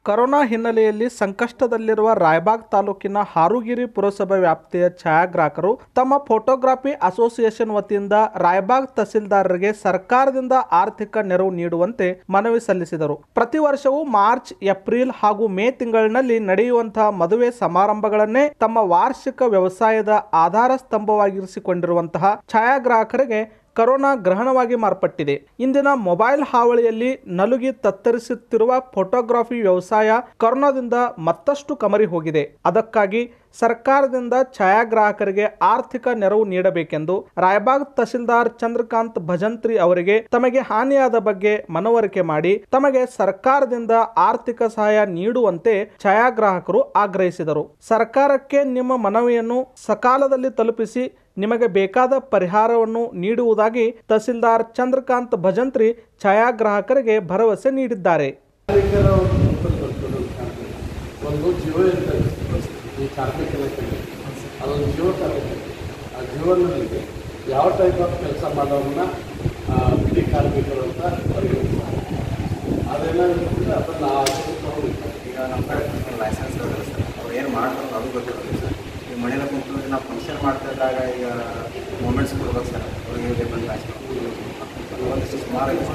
Corona ಹಿನ್ನೆಲೆಯಲ್ಲಿ ಸಂಕಷ್ಟದಲ್ಲಿರುವ ರಾಯಬಾಗ್ ತಾಲೂಕಿನ ಹಾರುಗಿರಿ ಪುರಸಭೆ ವ್ಯಾಪ್ತಿಯ ಛಾಯಾಗ್ರಾಹಕರು ತಮ್ಮ ಫೋಟೋಗ್ರಫಿ ಅಸೋಸಿಯೇಷನ್ ವತಿಯಿಂದ ರಾಯಬಾಗ್ ತಹಸೀಲ್ದಾರರಿಗೆ ಸರ್ಕಾರದಿಂದ ಆರ್ಥಿಕ ನೆರವು ನೀಡುವಂತೆ ಮನವಿ ಸಲ್ಲಿಸಿದರು ಪ್ರತಿ ವರ್ಷವೂ ಮಾರ್ಚ್ ಏಪ್ರಿಲ್ ಹಾಗೂ ಮೇ ತಿಂಗಳಿನಲ್ಲಿ ನಡೆಯುವಂತಹ ಮದುವೆ ಸಮಾರಂಭಗಳನ್ನೇ ತಮ್ಮ ವಾರ್ಷಿಕ ವ್ಯವಸಾಯದ ಆಧಾರ ಸ್ತಂಭವಾಗಿರಿಸಿಕೊಂಡಿರುವಂತಹ ಛಾಯಾಗ್ರಾಹಕರಿಗೆ ಕರೋನಾ ಗ್ರಹಣವಾಗಿ ಮಾರ್ಪಟ್ಟಿದೆ ಇಂದಿನ ಮೊಬೈಲ್ ಹಾವಳಿಯಲ್ಲಿ ನಲುಗಿ ತತ್ತರಿಸುತ್ತಿರುವ ಫೋಟೋಗ್ರಫಿ ವ್ಯವಸಾಯ ಕೊರೋನಾದಿಂದ ಮತ್ತಷ್ಟು ಕಮರಿ ಹೋಗಿದೆ ಅದಕ್ಕಾಗಿ ಸರ್ಕಾರದಿಂದ ಛಾಯಾಗ್ರಾಹಕರಿಗೆ ಆರ್ಥಿಕ ನೆರವು ನೀಡಬೇಕೆಂದು ರಾಯಬಾಗ್ ತಹಸೀಲ್ದಾರ್ ಚಂದ್ರಕಾಂತ್ ಭಜಂತ್ರಿ ಅವರಿಗೆ ತಮಗೆ ಹಾನಿಯಾದ ಬಗ್ಗೆ ಮನವರಿಕೆ ಮಾಡಿ ತಮಗೆ ಸರ್ಕಾರದಿಂದ ಆರ್ಥಿಕ ಸಹಾಯ ನೀಡುವಂತೆ ಛಾಯಾಗ್ರಾಹಕರು ಆಗ್ರಹಿಸಿದರು ಸರ್ಕಾರಕ್ಕೆ ನಿಮ್ಮ ಮನವಿಯನ್ನು ಸಕಾಲದಲ್ಲಿ ತಲುಪಿಸಿ ನಿಮಗೆ ಬೇಕಾದ ಪರಿಹಾರವನ್ನು ನೀಡುವುದಾಗಿ ತಹಸೀಲ್ದಾರ್ ಚಂದ್ರಕಾಂತ್ ಭಜಂತ್ರಿ ಛಾಯಾಗ್ರಾಹಕರಿಗೆ ಭರವಸೆ ನೀಡಿದ್ದಾರೆ ಕಾರ್ಮಿಕರ ಒಂದು ಗುಂಪಲ್ಲಿ ಬರ್ತದೆ ಕಾರ್ಮಿಕ. ಒಂದು ಜೀವ ಇರ್ತದೆ ಈ ಕಾರ್ಮಿಕ ಇಲಾಖೆಯಲ್ಲಿ ಅದೊಂದು ಜೀವ ಕಾರ್ಮಿಕ ಆ ಜೀವನದಲ್ಲಿ ಯಾವ ಟೈಪ್ ಆಫ್ ಕೆಲಸ ಮಾಡೋದನ್ನ ಆ, ಬಿಡಿ ಕಾರ್ಮಿಕರು ಅಂತ ಪರಿಗಣಿಸ್ತಾರೆ ಅದೇನಾಗಿರ್ತದೆ ಅದನ್ನು ಆ ತಗೊಂಡಿರ್ತಾರೆ ಈಗ ನಮ್ಮ ಕಡೆ ಲೈಸೆನ್ಸ್ ಇರೋದಿಲ್ಲ ಸರ್ ಅವ್ರು ಏನು ಮಾಡ್ತಾರೆ ಅದು ಗೊತ್ತಿರೋದಿಲ್ಲ ಸರ್ ಈಗ ಮನೇಲಿ ಕುಂತು ನಾವು ಫಂಕ್ಷನ್ ಮಾಡ್ತಾ ಇದ್ದಾಗ ಈಗ ಮೂಮೆಂಟ್ಸ್ ಕೊಡ್ಬೇಕು ಸರ್ ಅವ್ರಿಗೆ ಲೇಬಲ್ ಒಂದಿಷ್ಟು ಸುಮಾರು ಇದೆ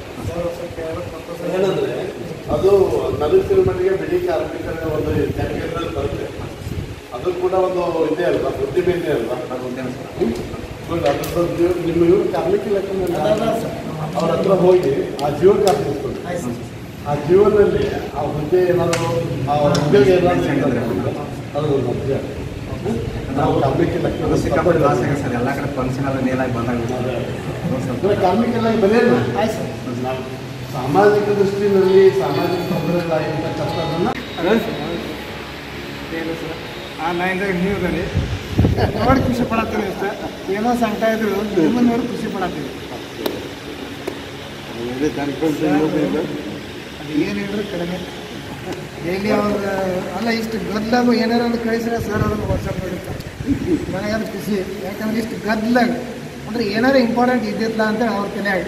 ಸರ್ ಏನಂದ್ರೆ ಅದು ನನಗೆ ಮಟ್ಟಿಗೆ ಬಿಡಿ ಕಾರ್ಮಿಕರ ಒಂದು ಕ್ಯಾಟಗರಿನಲ್ಲಿ ಬರುತ್ತೆ ಅದು ಕೂಡ ಒಂದು ಇದೆ ಅಲ್ವಾ ಉದ್ದಿಮೆ ಇದೆ ಅಲ್ವಾ ಅದು ಉದ್ಯಮ ಸರ್ ನೋಡಿ ಅದ್ರದ್ದು ನಿಮ್ಮ ಇವರು ಕಾರ್ಮಿಕ ಇಲಾಖೆನಲ್ಲಿ ಅವ್ರ ಹತ್ರ ಹೋಗಿ ಆ ಜೀವ ಕಾರ್ಮಿಕರು ಆ ಜೀವನದಲ್ಲಿ ಆ ಹುದ್ದೆ ಏನಾದ್ರು ಆ ಉದ್ಯೋಗ ಏನಾದ್ರು ಇರ್ತದೆ ಅದು ಒಂದು ಮುಖ್ಯ. ನಾವು ಕಾರ್ಮಿಕ ಅದು ಸಿಕ್ಕಾಪಟ್ಟೆ ಲಾಸ್ ಇಲಾಖೆ ಆಗಿದೆ ಸರ್ ಎಲ್ಲ ಕಡೆ ಫಂಕ್ಷನ್ ಅದು ಮೇಲಾಗಿ ಬಂದಾಗ ಅಂದ್ರೆ ಕಾರ್ಮಿಕ ಇಲಾಖೆ ಬರೆಯಲ್ಲ ನಾವು ಸಾಮಾಜಿಕ ದೃಷ್ಟಿನಲ್ಲಿ ಸಾಮಾಜಿಕ ತೊಂದರೆಗಳಾಗಿರ್ತಕ್ಕಂಥದ್ದನ್ನ ಏನು ಸರ್ ಆ ಲೈನ್ದಾಗ ನೀವು ಅದ್ರಿ ನೋಡಿ ಖುಷಿ ಪಡತ್ತೀವಿ ಸರ್ ಏನೋ ಸಂಕಟ ಇದ್ರು ನಿಮ್ಮನ್ನು ನೋಡಿ ಖುಷಿ ಪಡತ್ತೀವಿ ಅದು ಏನು ಹೇಳಿದ್ರು ಕಡಿಮೆ ಡೈಲಿ ಅವ್ರ ಅಲ್ಲ ಇಷ್ಟು ಗದ್ಲಾಗ ಏನಾರ ಒಂದು ಕಳಿಸಿದ್ರೆ ಸರ್ ಅದನ್ನು ವಾಟ್ಸಪ್ ಮಾಡಿರ್ತಾರೆ ನನಗೆ ಅದು ಖುಷಿ ಯಾಕಂದ್ರೆ ಇಷ್ಟು ಗದ್ಲಾಗ ಅಂದ್ರೆ ಏನಾರ ಇಂಪಾರ್ಟೆಂಟ್ ಇದ್ದಿಲ್ಲ ಅಂತ ಅವ್ರ ತಲೆಯಾಗ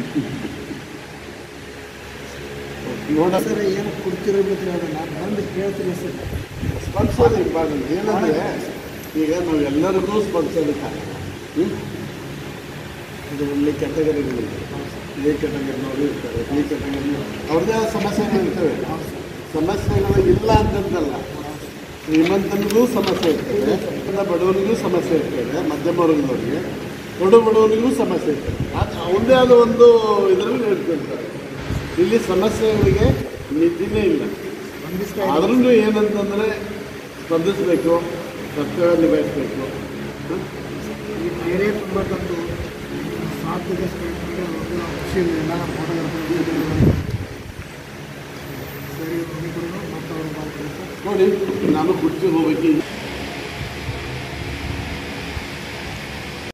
ನೋಡ ಸರ್ ಏನು ಕೊಡ್ತಿರೋದು ಅದನ್ನ ಬಂದು ಕೇಳ್ತೀನಿ ಸರ್ ಸ್ಪಂದಿಸೋದು ಇಂಪಾರ್ಟೆಂಟ್ ಏನಂದ್ರೆ ಈಗ ನಾವು ಎಲ್ಲರಿಗೂ ಸ್ಪಂದಿಸೋದಕ್ಕೆ ಇದು ಒಳ್ಳೆ ಕೆಟಗರಿಗಳಿದೆ ಎ ಕೆಟಗರಿನವರು ಇರ್ತಾರೆ ಬಿ ಕೆಟಗರಿ ಅವ್ರದ್ದೇ ಆದ ಸಮಸ್ಯೆಗಳು ಇರ್ತವೆ ಸಮಸ್ಯೆಗಳು ಇಲ್ಲ ಅಂತಂದಲ್ಲ ಶ್ರೀಮಂತನಿಗೂ ಸಮಸ್ಯೆ ಇರ್ತದೆ ಇಲ್ಲ ಬಡವನಿಗೂ ಸಮಸ್ಯೆ ಇರ್ತದೆ ಮಧ್ಯಮ ವರ್ಗದವ್ರಿಗೆ ದೊಡ್ಡ ಬಡವನಿಗೂ ಸಮಸ್ಯೆ ಇರ್ತದೆ ಅದು ಅವನದೇ ಆದ ಒಂದು ಇದರಲ್ಲಿ ಹೇಳ್ತಿರ್ತಾರೆ ಇಲ್ಲಿ ಸಮಸ್ಯೆಗಳಿಗೆ ಮಿತಿನೇ ಇಲ್ಲ ಆದ್ರೂ ಏನಂತಂದರೆ ಸ್ಪಂದಿಸಬೇಕು ಕರ್ತವ್ಯ ನಿಭಾಯಿಸಬೇಕು ಈ ಬೇರೆ ತುಂಬ ತಂದು ಸಾಧ್ಯತೆ ಖುಷಿ ಇಲ್ಲ ಫೋಟೋಗ್ರಾಫರ್ ಸರಿ ನೋಡಿ ಕೊಡೋಣ ಮತ್ತು ಅವ್ರು ಮಾಡ್ತಾರೆ ಸರ್ ನೋಡಿ ನಾನು ಕುರ್ಚಿ ಹೋಗ್ಬೇಕು